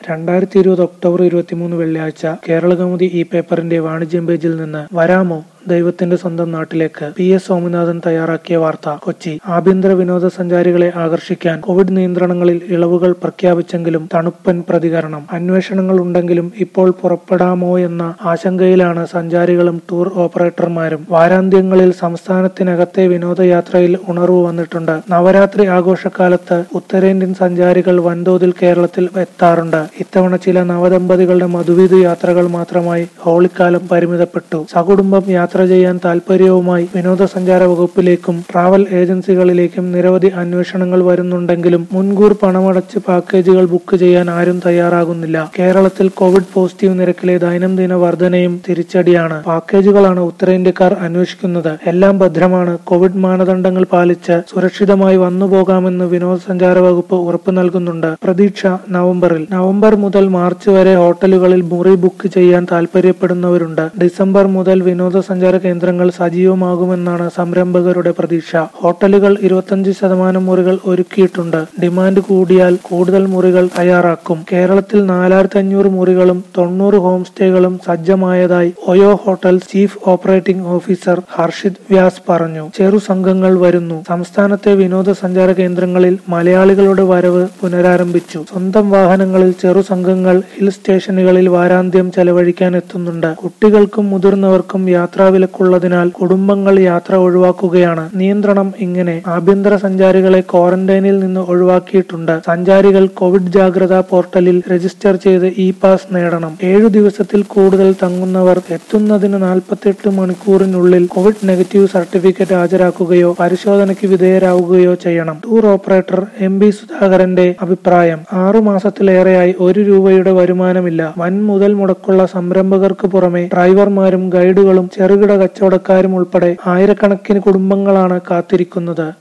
രണ്ടായിരത്തി ഇരുപത് ഒക്ടോബർ ഇരുപത്തിമൂന്ന് വെള്ളിയാഴ്ച കേരളകൗമുദി ഈ പേപ്പറിന്റെ വാണിജ്യം പേജിൽ നിന്ന് വരാമോ ദൈവത്തിന്റെ സ്വന്തം നാട്ടിലേക്ക് പി എസ് സ്വാമിനാഥൻ തയ്യാറാക്കിയ വാർത്ത കൊച്ചി ആഭ്യന്തര വിനോദസഞ്ചാരികളെ ആകർഷിക്കാൻ കോവിഡ് നിയന്ത്രണങ്ങളിൽ ഇളവുകൾ പ്രഖ്യാപിച്ചെങ്കിലും തണുപ്പൻ പ്രതികരണം അന്വേഷണങ്ങൾ ഉണ്ടെങ്കിലും ഇപ്പോൾ പുറപ്പെടാമോ എന്ന ആശങ്കയിലാണ് സഞ്ചാരികളും ടൂർ ഓപ്പറേറ്റർമാരും വാരാന്ത്യങ്ങളിൽ സംസ്ഥാനത്തിനകത്തെ വിനോദയാത്രയിൽ ഉണർവ് വന്നിട്ടുണ്ട് നവരാത്രി ആഘോഷക്കാലത്ത് ഉത്തരേന്ത്യൻ സഞ്ചാരികൾ വൻതോതിൽ കേരളത്തിൽ എത്താറുണ്ട് ഇത്തവണ ചില നവദമ്പതികളുടെ മധുവിധു യാത്രകൾ മാത്രമായി ഹോളിക്കാലം പരിമിതപ്പെട്ടു സകുടുംബം യാത്ര ചെയ്യാൻ താൽപര്യവുമായി വിനോദസഞ്ചാര വകുപ്പിലേക്കും ട്രാവൽ ഏജൻസികളിലേക്കും നിരവധി അന്വേഷണങ്ങൾ വരുന്നുണ്ടെങ്കിലും മുൻകൂർ പണമടച്ച് പാക്കേജുകൾ ബുക്ക് ചെയ്യാൻ ആരും തയ്യാറാകുന്നില്ല കേരളത്തിൽ കോവിഡ് പോസിറ്റീവ് നിരക്കിലെ ദൈനംദിന വർധനയും തിരിച്ചടിയാണ് പാക്കേജുകളാണ് ഉത്തരേന്ത്യക്കാർ അന്വേഷിക്കുന്നത് എല്ലാം ഭദ്രമാണ് കോവിഡ് മാനദണ്ഡങ്ങൾ പാലിച്ച് സുരക്ഷിതമായി വന്നുപോകാമെന്ന് വിനോദസഞ്ചാര വകുപ്പ് ഉറപ്പു നൽകുന്നുണ്ട് പ്രതീക്ഷ നവംബറിൽ നവംബർ മുതൽ മാർച്ച് വരെ ഹോട്ടലുകളിൽ മുറി ബുക്ക് ചെയ്യാൻ താൽപര്യപ്പെടുന്നവരുണ്ട് ഡിസംബർ മുതൽ വിനോദസഞ്ചാര കേന്ദ്രങ്ങൾ സജീവമാകുമെന്നാണ് സംരംഭകരുടെ പ്രതീക്ഷ ഹോട്ടലുകൾ ഇരുപത്തഞ്ച് ശതമാനം മുറികൾ ഒരുക്കിയിട്ടുണ്ട് ഡിമാൻഡ് കൂടിയാൽ കൂടുതൽ മുറികൾ തയ്യാറാക്കും കേരളത്തിൽ നാലായിരത്തി അഞ്ഞൂറ് മുറികളും തൊണ്ണൂറ് ഹോം സ്റ്റേകളും സജ്ജമായതായി OYO hotel chief operating officer Harshit Vyas പറഞ്ഞു ചെറു സംഘങ്ങൾ വരുന്നു സംസ്ഥാനത്തെ വിനോദസഞ്ചാര കേന്ദ്രങ്ങളിൽ മലയാളികളുടെ വരവ് പുനരാരംഭിച്ചു സ്വന്തം വാഹനങ്ങളിൽ ചെറു സംഘങ്ങൾ ഹിൽ സ്റ്റേഷനുകളിൽ വാരാന്ത്യം ചെലവഴിക്കാൻ എത്തുന്നുണ്ട് കുട്ടികൾക്കും മുതിർന്നവർക്കും യാത്രാവിലക്കുള്ളതിനാൽ കുടുംബങ്ങൾ യാത്ര ഒഴിവാക്കുകയാണ് നിയന്ത്രണം ഇങ്ങനെ ആഭ്യന്തര സഞ്ചാരികളെ ക്വാറന്റൈനിൽ നിന്ന് ഒഴിവാക്കിയിട്ടുണ്ട് സഞ്ചാരികൾ കോവിഡ് ജാഗ്രതാ പോർട്ടലിൽ രജിസ്റ്റർ ചെയ്ത് ഇ പാസ് നേടണം ഏഴു ദിവസത്തിൽ കൂടുതൽ തങ്ങുന്നവർ എത്തുന്നതിന് നാൽപ്പത്തെട്ട് മണിക്കൂറിനുള്ളിൽ കോവിഡ് നെഗറ്റീവ് സർട്ടിഫിക്കറ്റ് ഹാജരാക്കുകയോ പരിശോധനയ്ക്ക് വിധേയരാകുകയോ ചെയ്യണം ടൂർ ഓപ്പറേറ്റർ എം ബി സുധാകരന്റെ അഭിപ്രായം ആറു മാസത്തിലേറെയായി ഒരു രൂപയുടെ വരുമാനമില്ല വൻ മുതൽ മുടക്കുള്ള സംരംഭകർക്ക് പുറമെ ഡ്രൈവർമാരും ഗൈഡുകളും ചെറുകിട കച്ചവടക്കാരും ഉൾപ്പെടെ ആയിരക്കണക്കിന് കുടുംബങ്ങളാണ് കാത്തിരിക്കുന്നത്